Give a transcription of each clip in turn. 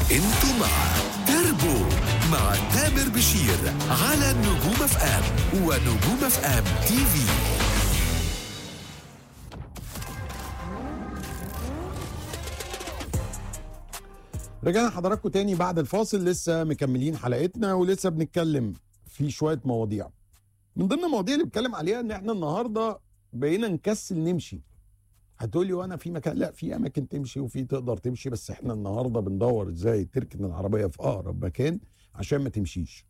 انتوا مع تربو مع تامر بشير على نجوم اف ام ونجوم اف ام تي في رجعنا حضراتكم تاني بعد الفاصل لسه مكملين حلقتنا ولسه بنتكلم في شويه مواضيع من ضمن المواضيع اللي بنتكلم عليها ان احنا النهارده بقينا نكسل نمشي هتقولي وانا في مكان لا في اماكن تمشي وفي تقدر تمشي بس احنا النهارده بندور ازاي تركن العربيه في اقرب مكان عشان ما تمشيش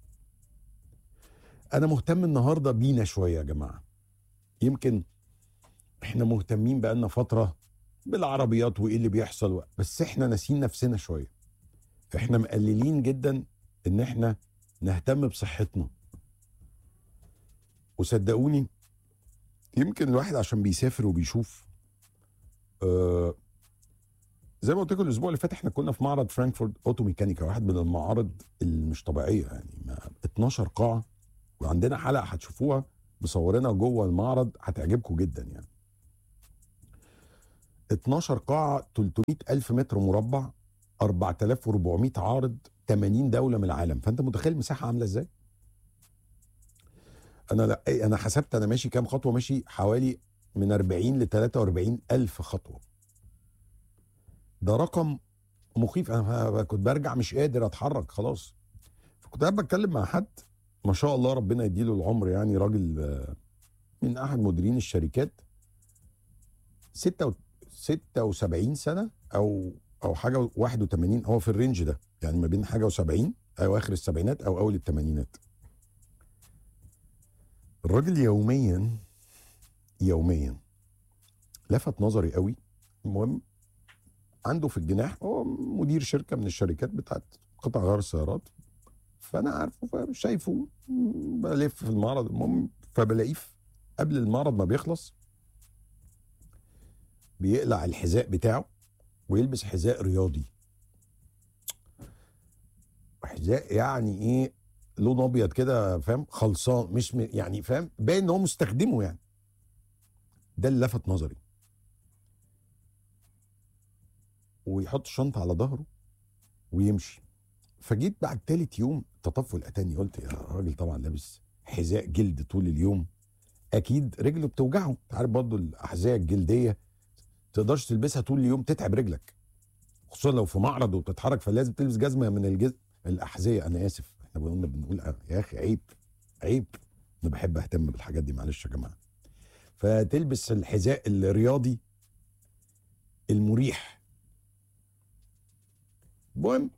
انا مهتم النهارده بينا شويه يا جماعه يمكن احنا مهتمين بقالنا فتره بالعربيات وايه اللي بيحصل بس احنا ناسيين نفسنا شويه احنا مقللين جدا ان احنا نهتم بصحتنا وصدقوني يمكن الواحد عشان بيسافر وبيشوف آه زي ما قلت لكم الاسبوع اللي فات احنا كنا في معرض فرانكفورت اوتو ميكانيكا واحد من المعارض اللي مش طبيعيه يعني ما 12 قاعه وعندنا حلقه هتشوفوها مصورينها جوه المعرض هتعجبكم جدا يعني 12 قاعة 300 ألف متر مربع 4400 عارض 80 دولة من العالم فأنت متخيل المساحة عاملة إزاي؟ أنا لا أنا حسبت أنا ماشي كام خطوة ماشي حوالي من 40 ل 43 ألف خطوة ده رقم مخيف أنا كنت برجع مش قادر أتحرك خلاص فكنت قاعد بتكلم مع حد ما شاء الله ربنا يديله العمر يعني راجل آه، من أحد مديرين الشركات ستة 76 سنه او او حاجه 81 هو في الرينج ده يعني ما بين حاجه و70 او اخر السبعينات او اول الثمانينات الراجل يوميا يوميا لفت نظري قوي المهم عنده في الجناح هو مدير شركه من الشركات بتاعت قطع غيار السيارات فانا عارفه فشايفه بلف في المعرض المهم فبلاقيه قبل المعرض ما بيخلص بيقلع الحذاء بتاعه ويلبس حذاء رياضي حذاء يعني ايه لون ابيض كده فاهم خلصان مش م... يعني فاهم باين ان هو مستخدمه يعني ده اللي لفت نظري ويحط الشنطه على ظهره ويمشي فجيت بعد تالت يوم تطفل اتاني قلت يا راجل طبعا لابس حذاء جلد طول اليوم اكيد رجله بتوجعه انت عارف برضه الاحذيه الجلديه تقدرش تلبسها طول اليوم تتعب رجلك خصوصا لو في معرض وبتتحرك فلازم تلبس جزمه من الجزم الاحذيه انا اسف احنا قلنا بنقول يا اخي عيب عيب انا بحب اهتم بالحاجات دي معلش يا جماعه فتلبس الحذاء الرياضي المريح المهم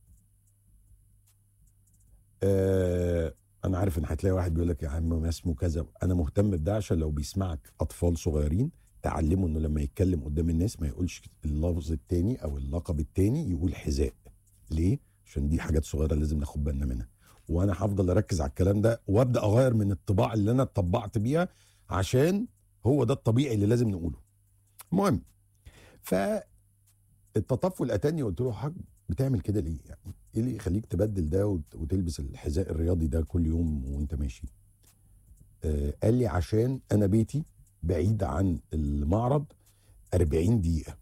آه انا عارف ان هتلاقي واحد بيقول لك يا عم ما اسمه كذا انا مهتم بده عشان لو بيسمعك اطفال صغيرين تعلمه انه لما يتكلم قدام الناس ما يقولش اللفظ التاني او اللقب التاني يقول حذاء ليه عشان دي حاجات صغيره لازم ناخد بالنا منها وانا هفضل اركز على الكلام ده وابدا اغير من الطباع اللي انا اتطبعت بيها عشان هو ده الطبيعي اللي لازم نقوله المهم ف التطفل اتاني قلت له حاج بتعمل كده ليه يعني ايه اللي يخليك تبدل ده وت- وتلبس الحذاء الرياضي ده كل يوم وانت ماشي آه قال لي عشان انا بيتي بعيد عن المعرض 40 دقيقة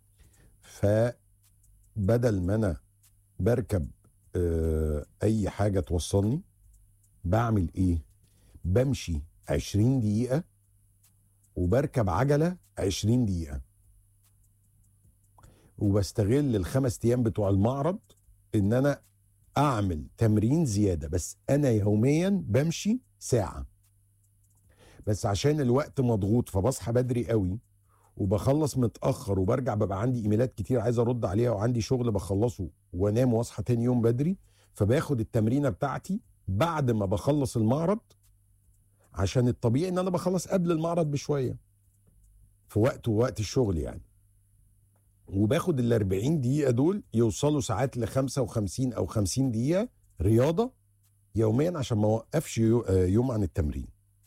فبدل ما أنا بركب آه، أي حاجة توصلني بعمل إيه؟ بمشي 20 دقيقة وبركب عجلة 20 دقيقة وبستغل الخمس أيام بتوع المعرض إن أنا أعمل تمرين زيادة بس أنا يوميا بمشي ساعة بس عشان الوقت مضغوط فبصحى بدري قوي وبخلص متاخر وبرجع ببقى عندي ايميلات كتير عايز ارد عليها وعندي شغل بخلصه وانام واصحى تاني يوم بدري فباخد التمرينه بتاعتي بعد ما بخلص المعرض عشان الطبيعي ان انا بخلص قبل المعرض بشويه في وقت ووقت الشغل يعني وباخد ال 40 دقيقه دول يوصلوا ساعات ل 55 او 50 دقيقه رياضه يوميا عشان ما اوقفش يو- آه، يوم عن التمرين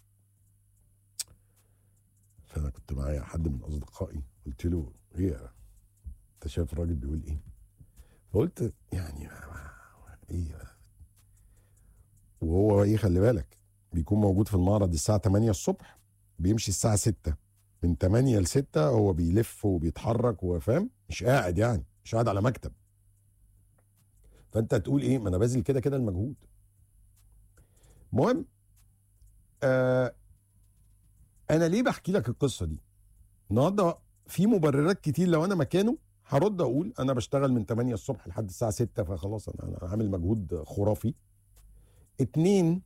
فانا كنت معايا حد من اصدقائي قلت له ايه يا- انت شايف الراجل بيقول ايه فقلت يعني ايه وهو ايه خلي بالك بيكون موجود في المعرض الساعه 8 الصبح بيمشي الساعه 6 من 8 ل 6 هو بيلف وبيتحرك وفاهم مش قاعد يعني مش قاعد على مكتب فانت تقول ايه ما انا باذل كده كده المجهود المهم آه انا ليه بحكي لك القصه دي النهارده في مبررات كتير لو انا مكانه هرد اقول انا بشتغل من 8 الصبح لحد الساعه 6 فخلاص انا أنا عامل مجهود خرافي اتنين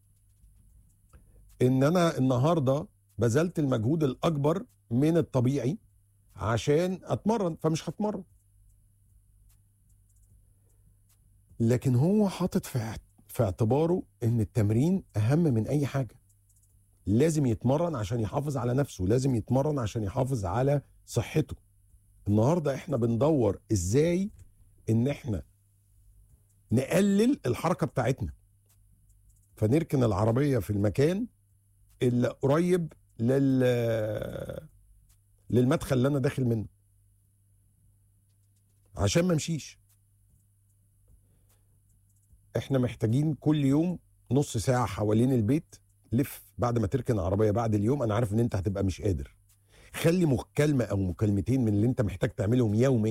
ان انا النهارده بذلت المجهود الاكبر من الطبيعي عشان اتمرن فمش هتمرن لكن هو حاطط في اعت- في اعتباره ان التمرين اهم من اي حاجه لازم يتمرن عشان يحافظ على نفسه لازم يتمرن عشان يحافظ على صحته النهارده احنا بندور ازاي ان احنا نقلل الحركه بتاعتنا فنركن العربيه في المكان اللي قريب لل للمدخل اللي انا داخل منه عشان ما امشيش احنا محتاجين كل يوم نص ساعه حوالين البيت لف بعد ما تركن العربيه بعد اليوم انا عارف ان انت هتبقى مش قادر خلي مكالمه او مكالمتين من اللي انت محتاج تعملهم يوميا